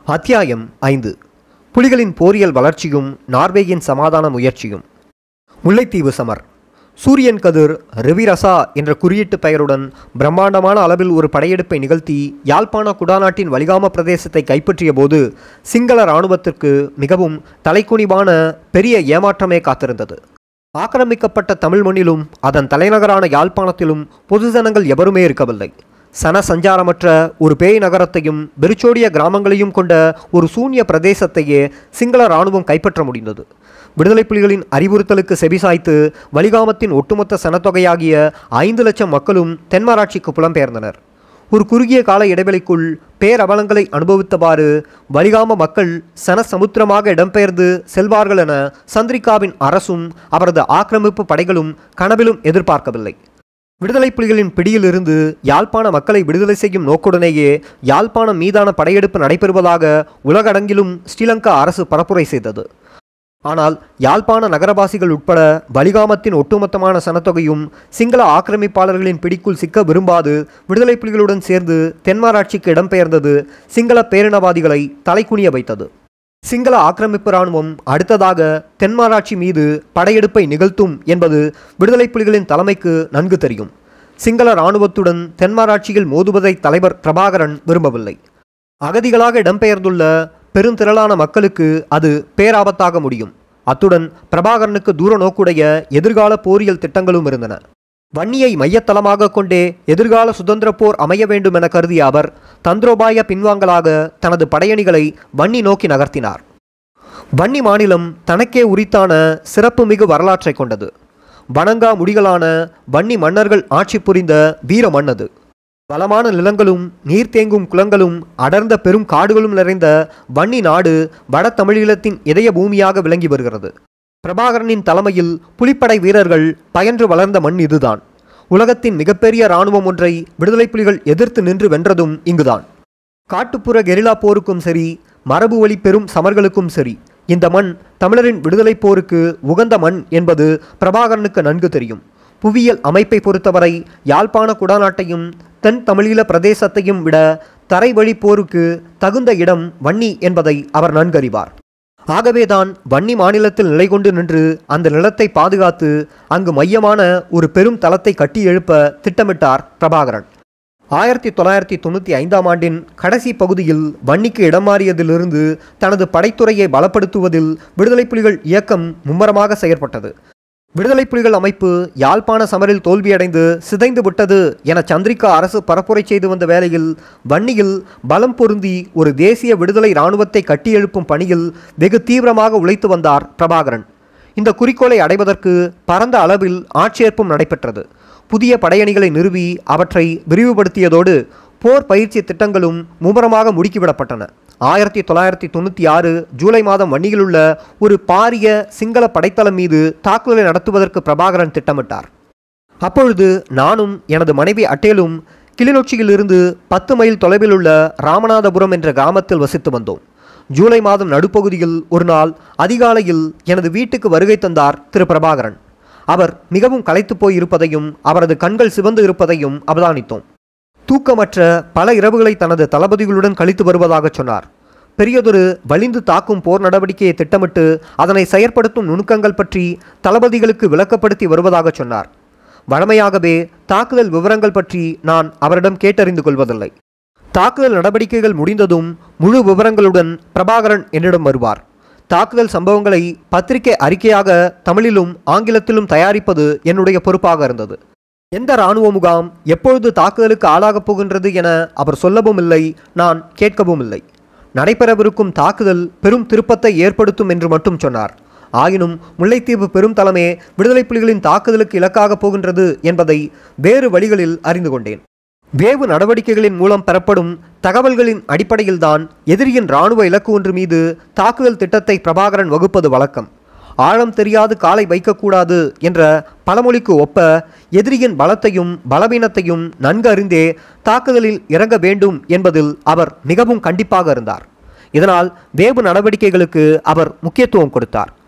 அத்தியாயம் ஐந்து புலிகளின் போரியல் வளர்ச்சியும் நார்வேயின் சமாதான முயற்சியும் முல்லைத்தீவு சமர் சூரியன் கதிர் ரெவிரசா என்ற குறியீட்டு பெயருடன் பிரம்மாண்டமான அளவில் ஒரு படையெடுப்பை நிகழ்த்தி யாழ்ப்பாண குடாநாட்டின் வலிகாம பிரதேசத்தை கைப்பற்றிய போது சிங்கள இராணுவத்திற்கு மிகவும் தலைக்குனிவான பெரிய ஏமாற்றமே காத்திருந்தது ஆக்கிரமிக்கப்பட்ட தமிழ் மண்ணிலும் அதன் தலைநகரான யாழ்ப்பாணத்திலும் பொதுஜனங்கள் எவருமே இருக்கவில்லை சன சஞ்சாரமற்ற ஒரு பேய் நகரத்தையும் வெறிச்சோடிய கிராமங்களையும் கொண்ட ஒரு சூன்ய பிரதேசத்தையே சிங்கள இராணுவம் கைப்பற்ற முடிந்தது விடுதலை புலிகளின் அறிவுறுத்தலுக்கு செபிசாய்த்து வலிகாமத்தின் ஒட்டுமொத்த சனத்தொகையாகிய ஐந்து லட்சம் மக்களும் தென்மராட்சிக்கு புலம்பெயர்ந்தனர் ஒரு குறுகிய கால இடைவெளிக்குள் பேரபலங்களை அனுபவித்தவாறு வலிகாம மக்கள் சனசமுத்திரமாக இடம்பெயர்ந்து செல்வார்கள் என சந்திரிகாவின் அரசும் அவரது ஆக்கிரமிப்பு படைகளும் கனவிலும் எதிர்பார்க்கவில்லை விடுதலை புலிகளின் பிடியிலிருந்து யாழ்ப்பாண மக்களை விடுதலை செய்யும் நோக்குடனேயே யாழ்ப்பாணம் மீதான படையெடுப்பு நடைபெறுவதாக உலகடங்கிலும் ஸ்ரீலங்கா அரசு பரப்புரை செய்தது ஆனால் யாழ்ப்பாண நகரவாசிகள் உட்பட வலிகாமத்தின் ஒட்டுமொத்தமான சனத்தொகையும் சிங்கள ஆக்கிரமிப்பாளர்களின் பிடிக்குள் சிக்க விரும்பாது விடுதலை புலிகளுடன் சேர்ந்து தென்மாராட்சிக்கு இடம்பெயர்ந்தது சிங்கள பேரினவாதிகளை தலைக்குனிய வைத்தது சிங்கள ஆக்கிரமிப்பு இராணுவம் அடுத்ததாக தென்மாராட்சி மீது படையெடுப்பை நிகழ்த்தும் என்பது விடுதலை புலிகளின் தலைமைக்கு நன்கு தெரியும் சிங்கள இராணுவத்துடன் தென்மாராட்சியில் மோதுவதை தலைவர் பிரபாகரன் விரும்பவில்லை அகதிகளாக இடம்பெயர்ந்துள்ள பெருந்திரளான மக்களுக்கு அது பேராபத்தாக முடியும் அத்துடன் பிரபாகரனுக்கு தூர நோக்குடைய எதிர்கால போரியல் திட்டங்களும் இருந்தன வன்னியை மையத்தளமாக கொண்டே எதிர்கால சுதந்திர போர் அமைய வேண்டும் என கருதிய அவர் தந்திரோபாய பின்வாங்கலாக தனது படையணிகளை வன்னி நோக்கி நகர்த்தினார் வன்னி மாநிலம் தனக்கே உரித்தான சிறப்புமிகு வரலாற்றை கொண்டது வணங்கா முடிகளான வன்னி மன்னர்கள் ஆட்சி புரிந்த வீர மன்னது வளமான நிலங்களும் நீர் தேங்கும் குளங்களும் அடர்ந்த பெரும் காடுகளும் நிறைந்த வன்னி நாடு வட தமிழீழத்தின் இதய பூமியாக விளங்கி வருகிறது பிரபாகரனின் தலைமையில் புலிப்படை வீரர்கள் பயின்று வளர்ந்த மண் இதுதான் உலகத்தின் மிகப்பெரிய இராணுவம் ஒன்றை விடுதலை புலிகள் எதிர்த்து நின்று வென்றதும் இங்குதான் காட்டுப்புற கெரிலா போருக்கும் சரி மரபு வழி பெரும் சமர்களுக்கும் சரி இந்த மண் தமிழரின் விடுதலைப் போருக்கு உகந்த மண் என்பது பிரபாகரனுக்கு நன்கு தெரியும் புவியியல் அமைப்பை பொறுத்தவரை யாழ்ப்பாண குடாநாட்டையும் தென் தமிழீழ பிரதேசத்தையும் விட தரைவழி போருக்கு தகுந்த இடம் வன்னி என்பதை அவர் நன்கறிவார் ஆகவேதான் வன்னி மாநிலத்தில் நிலை கொண்டு நின்று அந்த நிலத்தை பாதுகாத்து அங்கு மையமான ஒரு பெரும் தளத்தை கட்டி எழுப்ப திட்டமிட்டார் பிரபாகரன் ஆயிரத்தி தொள்ளாயிரத்தி தொண்ணூற்றி ஐந்தாம் ஆண்டின் கடைசி பகுதியில் வன்னிக்கு இடம் மாறியதிலிருந்து தனது படைத்துறையை பலப்படுத்துவதில் விடுதலை புலிகள் இயக்கம் மும்மரமாக செயற்பட்டது விடுதலை புலிகள் அமைப்பு யாழ்ப்பாண சமரில் தோல்வியடைந்து சிதைந்து விட்டது என சந்திரிகா அரசு பரப்புரை செய்து வந்த வேளையில் வன்னியில் பலம் பொருந்தி ஒரு தேசிய விடுதலை இராணுவத்தை கட்டியெழுப்பும் பணியில் வெகு தீவிரமாக உழைத்து வந்தார் பிரபாகரன் இந்த குறிக்கோளை அடைவதற்கு பரந்த அளவில் ஆட்சேர்ப்பும் நடைபெற்றது புதிய படையணிகளை நிறுவி அவற்றை விரிவுபடுத்தியதோடு போர் பயிற்சி திட்டங்களும் மும்முரமாக முடுக்கிவிடப்பட்டன ஆயிரத்தி தொள்ளாயிரத்தி தொண்ணூற்றி ஆறு ஜூலை மாதம் வன்னியில் உள்ள ஒரு பாரிய சிங்கள படைத்தளம் மீது தாக்குதலை நடத்துவதற்கு பிரபாகரன் திட்டமிட்டார் அப்பொழுது நானும் எனது மனைவி அட்டேலும் கிளிநொச்சியிலிருந்து பத்து மைல் தொலைவில் உள்ள ராமநாதபுரம் என்ற கிராமத்தில் வசித்து வந்தோம் ஜூலை மாதம் நடுப்பகுதியில் ஒரு நாள் அதிகாலையில் எனது வீட்டுக்கு வருகை தந்தார் திரு பிரபாகரன் அவர் மிகவும் களைத்து போய் இருப்பதையும் அவரது கண்கள் சிவந்து இருப்பதையும் அவதானித்தோம் தூக்கமற்ற பல இரவுகளை தனது தளபதிகளுடன் கழித்து வருவதாக சொன்னார் பெரியதொரு வலிந்து தாக்கும் போர் நடவடிக்கையை திட்டமிட்டு அதனை செயற்படுத்தும் நுணுக்கங்கள் பற்றி தளபதிகளுக்கு விளக்கப்படுத்தி வருவதாக சொன்னார் வழமையாகவே தாக்குதல் விவரங்கள் பற்றி நான் அவரிடம் கேட்டறிந்து கொள்வதில்லை தாக்குதல் நடவடிக்கைகள் முடிந்ததும் முழு விவரங்களுடன் பிரபாகரன் என்னிடம் வருவார் தாக்குதல் சம்பவங்களை பத்திரிகை அறிக்கையாக தமிழிலும் ஆங்கிலத்திலும் தயாரிப்பது என்னுடைய பொறுப்பாக இருந்தது எந்த இராணுவ முகாம் எப்பொழுது தாக்குதலுக்கு ஆளாகப் போகின்றது என அவர் சொல்லவும் இல்லை நான் கேட்கவும் இல்லை நடைபெறவிருக்கும் தாக்குதல் பெரும் திருப்பத்தை ஏற்படுத்தும் என்று மட்டும் சொன்னார் ஆயினும் முல்லைத்தீவு பெரும் தலைமே விடுதலை புலிகளின் தாக்குதலுக்கு இலக்காகப் போகின்றது என்பதை வேறு வழிகளில் அறிந்து கொண்டேன் வேவு நடவடிக்கைகளின் மூலம் பெறப்படும் தகவல்களின் அடிப்படையில்தான் எதிரியின் இராணுவ இலக்கு ஒன்று மீது தாக்குதல் திட்டத்தை பிரபாகரன் வகுப்பது வழக்கம் ஆழம் தெரியாது காலை வைக்கக்கூடாது என்ற பழமொழிக்கு ஒப்ப எதிரியின் பலத்தையும் பலவீனத்தையும் நன்கு அறிந்தே தாக்குதலில் இறங்க வேண்டும் என்பதில் அவர் மிகவும் கண்டிப்பாக இருந்தார் இதனால் வேவு நடவடிக்கைகளுக்கு அவர் முக்கியத்துவம் கொடுத்தார்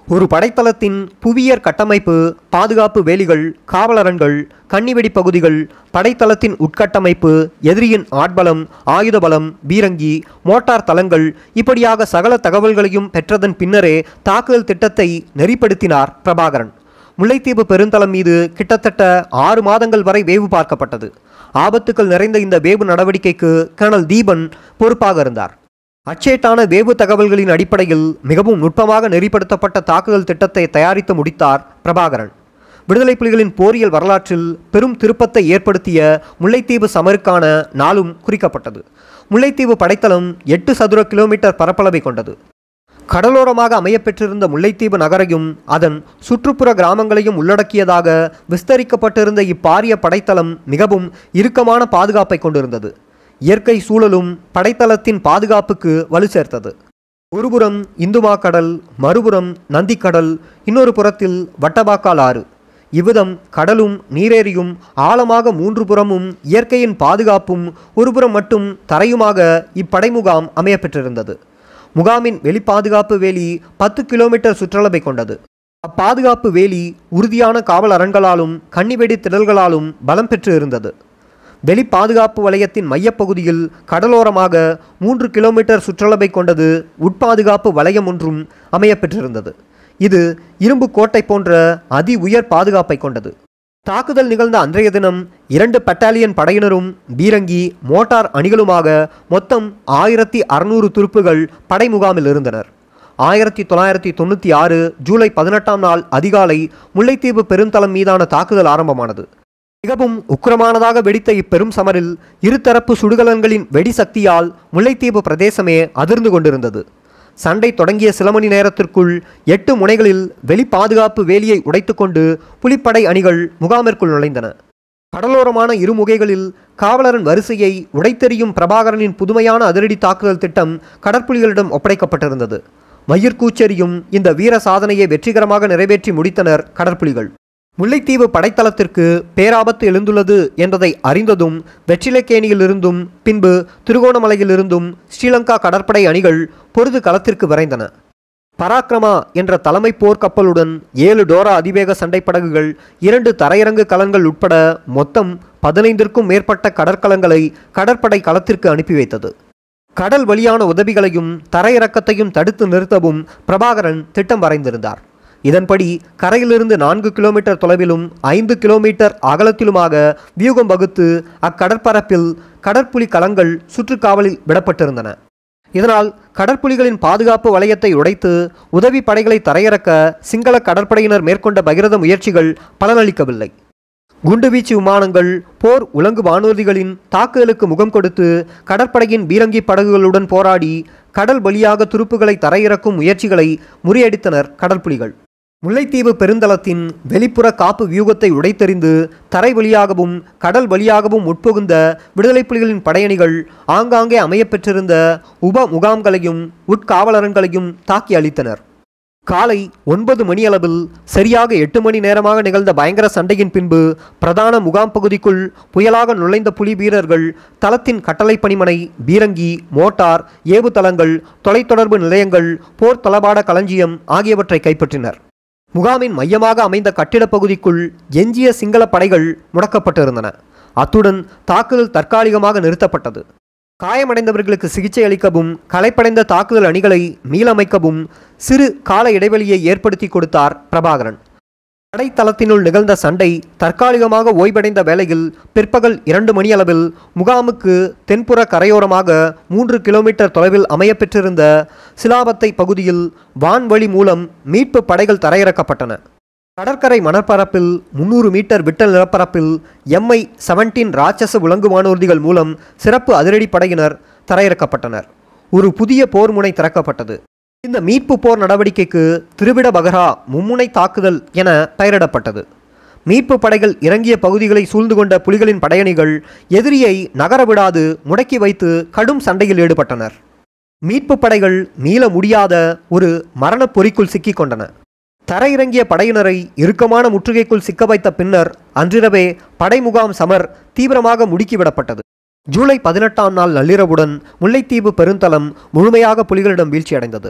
ஒரு படைத்தளத்தின் புவியியற் கட்டமைப்பு பாதுகாப்பு வேலிகள் காவலரண்கள் கன்னிவெடி பகுதிகள் படைத்தளத்தின் உட்கட்டமைப்பு எதிரியின் ஆட்பலம் ஆயுத பலம் பீரங்கி மோட்டார் தளங்கள் இப்படியாக சகல தகவல்களையும் பெற்றதன் பின்னரே தாக்குதல் திட்டத்தை நெறிப்படுத்தினார் பிரபாகரன் முல்லைத்தீவு பெருந்தளம் மீது கிட்டத்தட்ட ஆறு மாதங்கள் வரை வேவு பார்க்கப்பட்டது ஆபத்துக்கள் நிறைந்த இந்த வேவு நடவடிக்கைக்கு கர்னல் தீபன் பொறுப்பாக இருந்தார் அச்சேட்டான வேவு தகவல்களின் அடிப்படையில் மிகவும் நுட்பமாக நெறிப்படுத்தப்பட்ட தாக்குதல் திட்டத்தை தயாரித்து முடித்தார் பிரபாகரன் விடுதலை புலிகளின் போரியல் வரலாற்றில் பெரும் திருப்பத்தை ஏற்படுத்திய முல்லைத்தீவு சமருக்கான நாளும் குறிக்கப்பட்டது முல்லைத்தீவு படைத்தளம் எட்டு சதுர கிலோமீட்டர் பரப்பளவை கொண்டது கடலோரமாக அமையப்பெற்றிருந்த முல்லைத்தீவு நகரையும் அதன் சுற்றுப்புற கிராமங்களையும் உள்ளடக்கியதாக விஸ்தரிக்கப்பட்டிருந்த இப்பாரிய படைத்தளம் மிகவும் இறுக்கமான பாதுகாப்பை கொண்டிருந்தது இயற்கை சூழலும் படைத்தளத்தின் பாதுகாப்புக்கு வலு சேர்த்தது ஒருபுறம் இந்துமாக்கடல் மறுபுறம் நந்திக்கடல் இன்னொரு புறத்தில் வட்டபாக்கால் ஆறு இவ்விதம் கடலும் நீரேரியும் ஆழமாக மூன்று புறமும் இயற்கையின் பாதுகாப்பும் ஒருபுறம் மட்டும் தரையுமாக இப்படைமுகாம் அமையப்பெற்றிருந்தது முகாமின் வெளிப்பாதுகாப்பு வேலி பத்து கிலோமீட்டர் சுற்றளவை கொண்டது அப்பாதுகாப்பு வேலி உறுதியான காவல் அரண்களாலும் கன்னிவெடி திடல்களாலும் பலம் பெற்று இருந்தது வெளி பாதுகாப்பு வலயத்தின் மையப்பகுதியில் கடலோரமாக மூன்று கிலோமீட்டர் சுற்றளவை கொண்டது உட்பாதுகாப்பு வலயம் ஒன்றும் அமையப்பெற்றிருந்தது இது இரும்பு கோட்டை போன்ற அதி உயர் பாதுகாப்பை கொண்டது தாக்குதல் நிகழ்ந்த அன்றைய தினம் இரண்டு பட்டாலியன் படையினரும் பீரங்கி மோட்டார் அணிகளுமாக மொத்தம் ஆயிரத்தி அறுநூறு துருப்புகள் படை முகாமில் இருந்தனர் ஆயிரத்தி தொள்ளாயிரத்தி தொண்ணூற்றி ஆறு ஜூலை பதினெட்டாம் நாள் அதிகாலை முல்லைத்தீவு பெருந்தளம் மீதான தாக்குதல் ஆரம்பமானது மிகவும் உக்கிரமானதாக வெடித்த இப்பெரும் சமரில் இருதரப்பு சுடுகலன்களின் வெடி சக்தியால் முல்லைத்தீவு பிரதேசமே அதிர்ந்து கொண்டிருந்தது சண்டை தொடங்கிய சில மணி நேரத்திற்குள் எட்டு முனைகளில் வெளி பாதுகாப்பு வேலியை உடைத்துக்கொண்டு புலிப்படை அணிகள் முகாமிற்குள் நுழைந்தன கடலோரமான இரு முகைகளில் காவலரின் வரிசையை உடைத்தெறியும் பிரபாகரனின் புதுமையான அதிரடி தாக்குதல் திட்டம் கடற்புலிகளிடம் ஒப்படைக்கப்பட்டிருந்தது மயிர்கூச்செறியும் இந்த வீர சாதனையை வெற்றிகரமாக நிறைவேற்றி முடித்தனர் கடற்புலிகள் முல்லைத்தீவு படைத்தளத்திற்கு பேராபத்து எழுந்துள்ளது என்பதை அறிந்ததும் வெற்றிலைக்கேணியிலிருந்தும் பின்பு திருகோணமலையிலிருந்தும் ஸ்ரீலங்கா கடற்படை அணிகள் பொருது களத்திற்கு விரைந்தன பராக்கிரமா என்ற தலைமை போர் கப்பலுடன் ஏழு டோரா அதிவேக சண்டைப்படகுகள் இரண்டு தரையிறங்கு கலன்கள் உட்பட மொத்தம் பதினைந்திற்கும் மேற்பட்ட கடற்கலங்களை கடற்படை களத்திற்கு அனுப்பி வைத்தது கடல் வழியான உதவிகளையும் தரையிறக்கத்தையும் தடுத்து நிறுத்தவும் பிரபாகரன் திட்டம் வரைந்திருந்தார் இதன்படி கரையிலிருந்து நான்கு கிலோமீட்டர் தொலைவிலும் ஐந்து கிலோமீட்டர் அகலத்திலுமாக வியூகம் வகுத்து அக்கடற்பரப்பில் கடற்புலி களங்கள் சுற்றுக்காவலில் விடப்பட்டிருந்தன இதனால் கடற்புலிகளின் பாதுகாப்பு வளையத்தை உடைத்து உதவி படைகளை தரையிறக்க சிங்கள கடற்படையினர் மேற்கொண்ட பகிரத முயற்சிகள் பலனளிக்கவில்லை குண்டுவீச்சு விமானங்கள் போர் உலங்கு வானூர்திகளின் தாக்குதலுக்கு முகம் கொடுத்து கடற்படையின் பீரங்கி படகுகளுடன் போராடி கடல் வழியாக துருப்புகளை தரையிறக்கும் முயற்சிகளை முறியடித்தனர் கடற்புலிகள் முல்லைத்தீவு பெருந்தளத்தின் வெளிப்புற காப்பு வியூகத்தை உடைத்தெறிந்து தரை வழியாகவும் கடல் வழியாகவும் உட்புகுந்த விடுதலை புலிகளின் படையணிகள் ஆங்காங்கே அமையப்பெற்றிருந்த உப முகாம்களையும் உட்காவலரன்களையும் தாக்கி அளித்தனர் காலை ஒன்பது மணியளவில் சரியாக எட்டு மணி நேரமாக நிகழ்ந்த பயங்கர சண்டையின் பின்பு பிரதான முகாம் பகுதிக்குள் புயலாக நுழைந்த புலி வீரர்கள் தளத்தின் கட்டளை பணிமனை பீரங்கி மோட்டார் ஏவுதளங்கள் தொலைத்தொடர்பு நிலையங்கள் போர் தளபாட களஞ்சியம் ஆகியவற்றை கைப்பற்றினர் முகாமின் மையமாக அமைந்த கட்டிடப் பகுதிக்குள் எஞ்சிய சிங்கள படைகள் முடக்கப்பட்டிருந்தன அத்துடன் தாக்குதல் தற்காலிகமாக நிறுத்தப்பட்டது காயமடைந்தவர்களுக்கு சிகிச்சை அளிக்கவும் களைப்படைந்த தாக்குதல் அணிகளை மீளமைக்கவும் சிறு கால இடைவெளியை ஏற்படுத்தி கொடுத்தார் பிரபாகரன் படைத்தளத்தினுள் நிகழ்ந்த சண்டை தற்காலிகமாக ஓய்வடைந்த வேளையில் பிற்பகல் இரண்டு மணியளவில் முகாமுக்கு தென்புற கரையோரமாக மூன்று கிலோமீட்டர் தொலைவில் அமையப்பெற்றிருந்த சிலாபத்தை பகுதியில் வான்வழி மூலம் மீட்பு படைகள் தரையிறக்கப்பட்டன கடற்கரை மணற்பரப்பில் முன்னூறு மீட்டர் விட்டல் நிலப்பரப்பில் எம்ஐ செவன்டீன் ராட்சச விலங்கு வானூர்திகள் மூலம் சிறப்பு அதிரடி படையினர் தரையிறக்கப்பட்டனர் ஒரு புதிய போர் முனை திறக்கப்பட்டது இந்த மீட்பு போர் நடவடிக்கைக்கு திருவிட பகரா மும்முனை தாக்குதல் என பெயரிடப்பட்டது மீட்பு படைகள் இறங்கிய பகுதிகளை சூழ்ந்து கொண்ட புலிகளின் படையணிகள் எதிரியை நகர விடாது முடக்கி வைத்து கடும் சண்டையில் ஈடுபட்டனர் மீட்பு படைகள் மீள முடியாத ஒரு மரணப் பொறிக்குள் சிக்கிக் கொண்டன தரையிறங்கிய படையினரை இறுக்கமான முற்றுகைக்குள் சிக்க வைத்த பின்னர் அன்றிரவே படை முகாம் சமர் தீவிரமாக முடுக்கிவிடப்பட்டது ஜூலை பதினெட்டாம் நாள் நள்ளிரவுடன் முல்லைத்தீவு பெருந்தளம் முழுமையாக புலிகளிடம் வீழ்ச்சியடைந்தது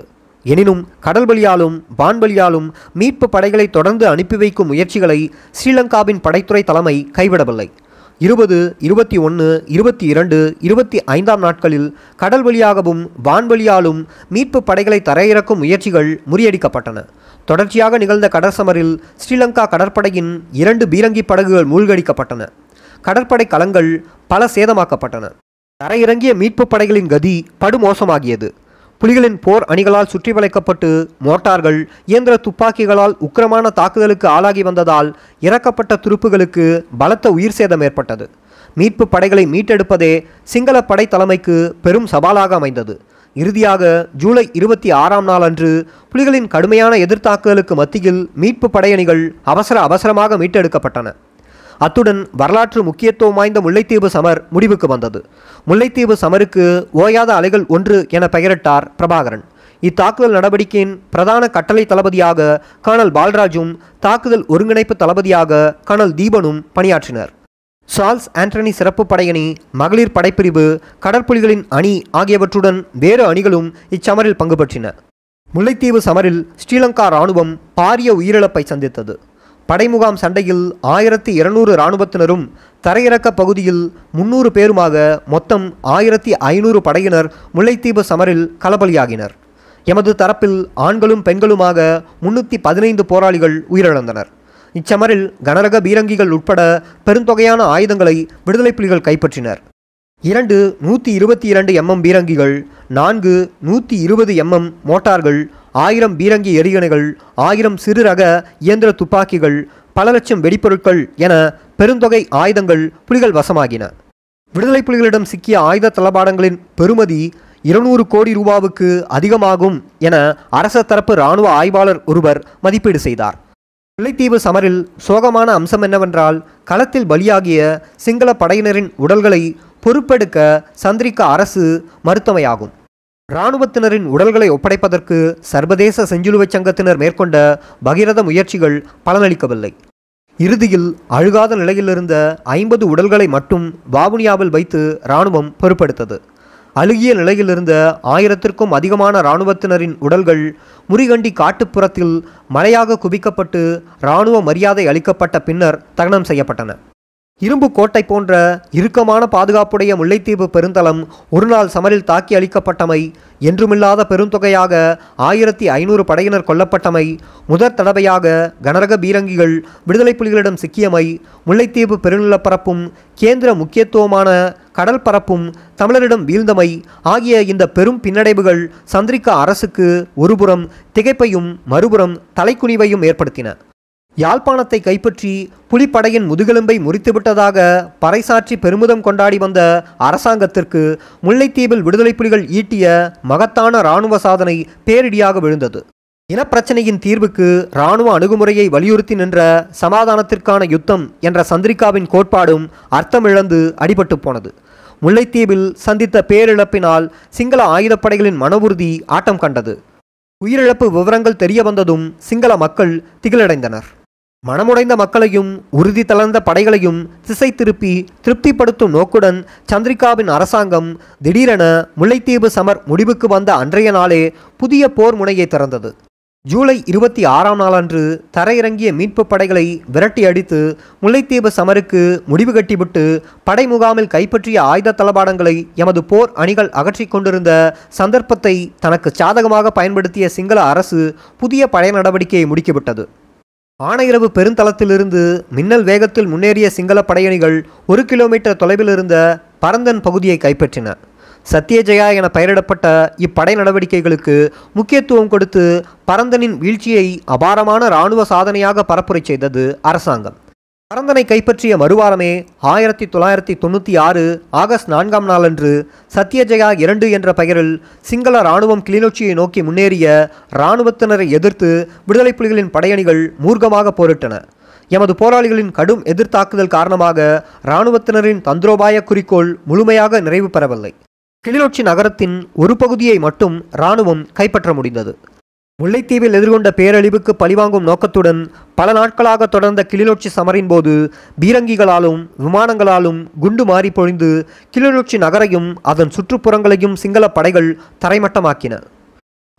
எனினும் கடல் வழியாலும் வான்வழியாலும் மீட்பு படைகளை தொடர்ந்து அனுப்பி வைக்கும் முயற்சிகளை ஸ்ரீலங்காவின் படைத்துறை தலைமை கைவிடவில்லை இருபது இருபத்தி ஒன்று இருபத்தி இரண்டு இருபத்தி ஐந்தாம் நாட்களில் கடல் வழியாகவும் வான்வழியாலும் மீட்பு படைகளை தரையிறக்கும் முயற்சிகள் முறியடிக்கப்பட்டன தொடர்ச்சியாக நிகழ்ந்த கடற்சமரில் ஸ்ரீலங்கா கடற்படையின் இரண்டு பீரங்கி படகுகள் மூழ்கடிக்கப்பட்டன கடற்படை களங்கள் பல சேதமாக்கப்பட்டன தரையிறங்கிய மீட்பு படைகளின் கதி படுமோசமாகியது புலிகளின் போர் அணிகளால் சுற்றி வளைக்கப்பட்டு மோட்டார்கள் இயந்திர துப்பாக்கிகளால் உக்கிரமான தாக்குதலுக்கு ஆளாகி வந்ததால் இறக்கப்பட்ட துருப்புகளுக்கு பலத்த உயிர் சேதம் ஏற்பட்டது மீட்பு படைகளை மீட்டெடுப்பதே சிங்கள படை தலைமைக்கு பெரும் சவாலாக அமைந்தது இறுதியாக ஜூலை இருபத்தி ஆறாம் நாள் அன்று புலிகளின் கடுமையான எதிர்த்தாக்குதலுக்கு மத்தியில் மீட்பு படையணிகள் அவசர அவசரமாக மீட்டெடுக்கப்பட்டன அத்துடன் வரலாற்று முக்கியத்துவம் வாய்ந்த முல்லைத்தீவு சமர் முடிவுக்கு வந்தது முல்லைத்தீவு சமருக்கு ஓயாத அலைகள் ஒன்று என பெயரிட்டார் பிரபாகரன் இத்தாக்குதல் நடவடிக்கையின் பிரதான கட்டளை தளபதியாக கர்னல் பால்ராஜும் தாக்குதல் ஒருங்கிணைப்பு தளபதியாக கர்னல் தீபனும் பணியாற்றினர் சார்ல்ஸ் ஆண்டனி சிறப்பு படையணி மகளிர் படைப்பிரிவு கடற்புலிகளின் அணி ஆகியவற்றுடன் வேறு அணிகளும் இச்சமரில் பங்கு பெற்றின முல்லைத்தீவு சமரில் ஸ்ரீலங்கா இராணுவம் பாரிய உயிரிழப்பை சந்தித்தது படைமுகாம் சண்டையில் ஆயிரத்தி இருநூறு இராணுவத்தினரும் தரையிறக்க பகுதியில் முன்னூறு பேருமாக மொத்தம் ஆயிரத்தி ஐநூறு படையினர் முல்லைத்தீவு சமரில் களபலியாகினர் எமது தரப்பில் ஆண்களும் பெண்களுமாக முன்னூற்றி பதினைந்து போராளிகள் உயிரிழந்தனர் இச்சமரில் கனரக பீரங்கிகள் உட்பட பெருந்தொகையான ஆயுதங்களை விடுதலை புலிகள் கைப்பற்றினர் இரண்டு நூற்றி இருபத்தி இரண்டு எம்எம் பீரங்கிகள் நான்கு நூற்றி இருபது எம்எம் மோட்டார்கள் ஆயிரம் பீரங்கி எறிகணைகள் ஆயிரம் சிறு ரக இயந்திர துப்பாக்கிகள் பல லட்சம் வெடிப்பொருட்கள் என பெருந்தொகை ஆயுதங்கள் புலிகள் வசமாகின விடுதலை புலிகளிடம் சிக்கிய ஆயுத தளபாடங்களின் பெறுமதி இருநூறு கோடி ரூபாவுக்கு அதிகமாகும் என அரச தரப்பு இராணுவ ஆய்வாளர் ஒருவர் மதிப்பீடு செய்தார் முல்லைத்தீவு சமரில் சோகமான அம்சம் என்னவென்றால் களத்தில் பலியாகிய சிங்கள படையினரின் உடல்களை பொறுப்பெடுக்க சந்திரிகா அரசு மருத்துவமையாகும் இராணுவத்தினரின் உடல்களை ஒப்படைப்பதற்கு சர்வதேச செஞ்சிலுவைச் சங்கத்தினர் மேற்கொண்ட பகிரத முயற்சிகள் பலனளிக்கவில்லை இறுதியில் அழுகாத நிலையிலிருந்த ஐம்பது உடல்களை மட்டும் வாவுனியாவில் வைத்து இராணுவம் பொறுப்பெடுத்தது அழுகிய நிலையிலிருந்த ஆயிரத்திற்கும் அதிகமான இராணுவத்தினரின் உடல்கள் முறிகண்டி காட்டுப்புறத்தில் மலையாக குவிக்கப்பட்டு இராணுவ மரியாதை அளிக்கப்பட்ட பின்னர் தகனம் செய்யப்பட்டன இரும்பு கோட்டை போன்ற இறுக்கமான பாதுகாப்புடைய முல்லைத்தீவு பெருந்தளம் ஒருநாள் சமரில் தாக்கி அளிக்கப்பட்டமை என்றுமில்லாத பெருந்தொகையாக ஆயிரத்தி ஐநூறு படையினர் கொல்லப்பட்டமை முதற் தடவையாக கனரக பீரங்கிகள் விடுதலை புலிகளிடம் சிக்கியமை முல்லைத்தீவு பெருநிலப்பரப்பும் கேந்திர முக்கியத்துவமான கடல் பரப்பும் தமிழரிடம் வீழ்ந்தமை ஆகிய இந்த பெரும் பின்னடைவுகள் சந்திரிகா அரசுக்கு ஒருபுறம் திகைப்பையும் மறுபுறம் தலைக்குனிவையும் ஏற்படுத்தின யாழ்ப்பாணத்தை கைப்பற்றி புலிப்படையின் முதுகெலும்பை முறித்துவிட்டதாக பறைசாற்றி பெருமிதம் கொண்டாடி வந்த அரசாங்கத்திற்கு முல்லைத்தீவில் விடுதலை புலிகள் ஈட்டிய மகத்தான இராணுவ சாதனை பேரிடியாக விழுந்தது இனப்பிரச்சனையின் தீர்வுக்கு இராணுவ அணுகுமுறையை வலியுறுத்தி நின்ற சமாதானத்திற்கான யுத்தம் என்ற சந்திரிகாவின் கோட்பாடும் அர்த்தமிழந்து அடிபட்டு போனது முல்லைத்தீவில் சந்தித்த பேரிழப்பினால் சிங்கள ஆயுதப்படைகளின் மன உறுதி ஆட்டம் கண்டது உயிரிழப்பு விவரங்கள் தெரிய வந்ததும் சிங்கள மக்கள் திகிலடைந்தனர் மனமுடைந்த மக்களையும் உறுதி தளர்ந்த படைகளையும் திசை திருப்பி திருப்திப்படுத்தும் நோக்குடன் சந்திரிகாவின் அரசாங்கம் திடீரென முல்லைத்தீவு சமர் முடிவுக்கு வந்த அன்றைய நாளே புதிய போர் முனையை திறந்தது ஜூலை இருபத்தி ஆறாம் நாளன்று தரையிறங்கிய மீட்பு படைகளை விரட்டி அடித்து முல்லைத்தீவு சமருக்கு முடிவு கட்டிவிட்டு படை முகாமில் கைப்பற்றிய ஆயுத தளபாடங்களை எமது போர் அணிகள் அகற்றிக் கொண்டிருந்த சந்தர்ப்பத்தை தனக்கு சாதகமாக பயன்படுத்திய சிங்கள அரசு புதிய படை நடவடிக்கையை முடுக்கிவிட்டது ஆனையிரவு பெருந்தளத்திலிருந்து மின்னல் வேகத்தில் முன்னேறிய சிங்கள படையணிகள் ஒரு கிலோமீட்டர் தொலைவில் இருந்த பரந்தன் பகுதியை கைப்பற்றின சத்யஜயா என பெயரிடப்பட்ட இப்படை நடவடிக்கைகளுக்கு முக்கியத்துவம் கொடுத்து பரந்தனின் வீழ்ச்சியை அபாரமான இராணுவ சாதனையாக பரப்புரை செய்தது அரசாங்கம் பரந்தனை கைப்பற்றிய மறுவாரமே ஆயிரத்தி தொள்ளாயிரத்தி தொண்ணூற்றி ஆறு ஆகஸ்ட் நான்காம் நாளன்று சத்யஜயா இரண்டு என்ற பெயரில் சிங்கள இராணுவம் கிளிநொச்சியை நோக்கி முன்னேறிய இராணுவத்தினரை எதிர்த்து விடுதலை புலிகளின் படையணிகள் மூர்க்கமாக போரிட்டன எமது போராளிகளின் கடும் எதிர்த்தாக்குதல் காரணமாக இராணுவத்தினரின் தந்திரோபாய குறிக்கோள் முழுமையாக நிறைவு பெறவில்லை கிளிநொச்சி நகரத்தின் ஒரு பகுதியை மட்டும் இராணுவம் கைப்பற்ற முடிந்தது முல்லைத்தீவில் எதிர்கொண்ட பேரழிவுக்கு பழிவாங்கும் நோக்கத்துடன் பல நாட்களாக தொடர்ந்த கிளிநொச்சி சமரின் போது பீரங்கிகளாலும் விமானங்களாலும் குண்டு மாறி பொழிந்து கிளிநொச்சி நகரையும் அதன் சுற்றுப்புறங்களையும் சிங்கள படைகள் தரைமட்டமாக்கின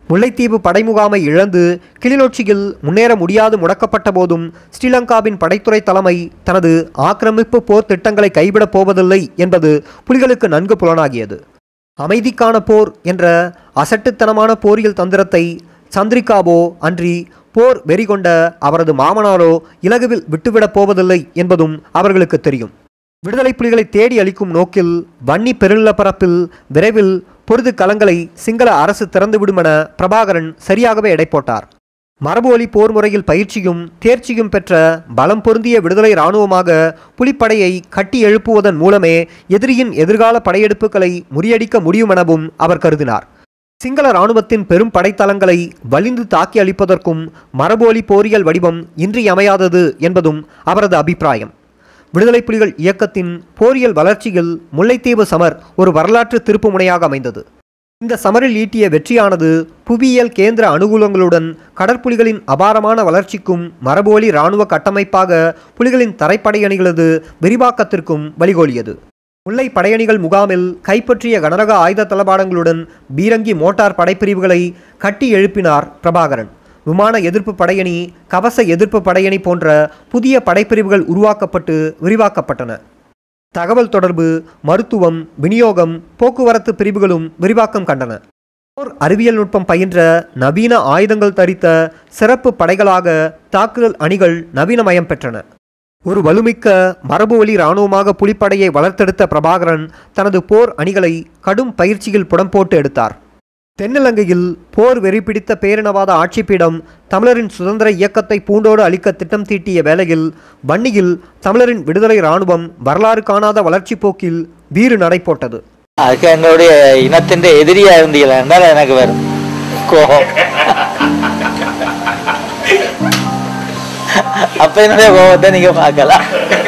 முல்லைத்தீவு படைமுகாமை இழந்து கிளிநொச்சியில் முன்னேற முடியாது முடக்கப்பட்ட போதும் ஸ்ரீலங்காவின் படைத்துறை தலைமை தனது ஆக்கிரமிப்பு போர் திட்டங்களை கைவிடப் போவதில்லை என்பது புலிகளுக்கு நன்கு புலனாகியது அமைதிக்கான போர் என்ற அசட்டுத்தனமான போரியல் தந்திரத்தை சந்திரிகாவோ அன்றி போர் வெறி கொண்ட அவரது மாமனாரோ இலகுவில் விட்டுவிடப் போவதில்லை என்பதும் அவர்களுக்கு தெரியும் விடுதலை புலிகளை தேடி அளிக்கும் நோக்கில் வன்னி பெருநிலப்பரப்பில் விரைவில் பொருது களங்களை சிங்கள அரசு திறந்துவிடும் என பிரபாகரன் சரியாகவே எடை போட்டார் மரபு வழி போர் முறையில் பயிற்சியும் தேர்ச்சியும் பெற்ற பலம் பொருந்திய விடுதலை இராணுவமாக புலிப்படையை கட்டி எழுப்புவதன் மூலமே எதிரியின் எதிர்கால படையெடுப்புகளை முறியடிக்க முடியும் எனவும் அவர் கருதினார் சிங்கள இராணுவத்தின் பெரும் படைத்தளங்களை வலிந்து தாக்கி அளிப்பதற்கும் மரபோலி போரியல் வடிவம் இன்றியமையாதது என்பதும் அவரது அபிப்பிராயம் விடுதலை புலிகள் இயக்கத்தின் போரியல் வளர்ச்சியில் முல்லைத்தீவு சமர் ஒரு வரலாற்று திருப்புமுனையாக அமைந்தது இந்த சமரில் ஈட்டிய வெற்றியானது புவியியல் கேந்திர அனுகூலங்களுடன் கடற்புலிகளின் அபாரமான வளர்ச்சிக்கும் மரபோலி இராணுவ கட்டமைப்பாக புலிகளின் தரைப்படையணிகளது விரிவாக்கத்திற்கும் வழிகோலியது முல்லை படையணிகள் முகாமில் கைப்பற்றிய கனரக ஆயுத தளபாடங்களுடன் பீரங்கி மோட்டார் படைப்பிரிவுகளை கட்டி எழுப்பினார் பிரபாகரன் விமான எதிர்ப்பு படையணி கவச எதிர்ப்பு படையணி போன்ற புதிய படைப்பிரிவுகள் உருவாக்கப்பட்டு விரிவாக்கப்பட்டன தகவல் தொடர்பு மருத்துவம் விநியோகம் போக்குவரத்து பிரிவுகளும் விரிவாக்கம் கண்டன போர் அறிவியல் நுட்பம் பயின்ற நவீன ஆயுதங்கள் தரித்த சிறப்பு படைகளாக தாக்குதல் அணிகள் நவீனமயம் பெற்றன ஒரு வலுமிக்க மரபுவழி இராணுவமாக புலிப்படையை வளர்த்தெடுத்த பிரபாகரன் தனது போர் அணிகளை கடும் பயிற்சியில் புடம் போட்டு எடுத்தார் தென்னிலங்கையில் போர் வெறி பிடித்த பேரினவாத ஆட்சிப்பீடம் தமிழரின் சுதந்திர இயக்கத்தை பூண்டோடு அளிக்க திட்டம் தீட்டிய வேளையில் வன்னியில் தமிழரின் விடுதலை இராணுவம் வரலாறு காணாத வளர்ச்சி போக்கில் வீறு நடை போட்டது அதுக்கு எங்களுடைய இனத்தின் எதிரியா இருந்தீங்களா என்றால் எனக்கு வரும் கோபம் அப்ப என்னுடைய கோபத்தை நீங்க பார்க்கலாம்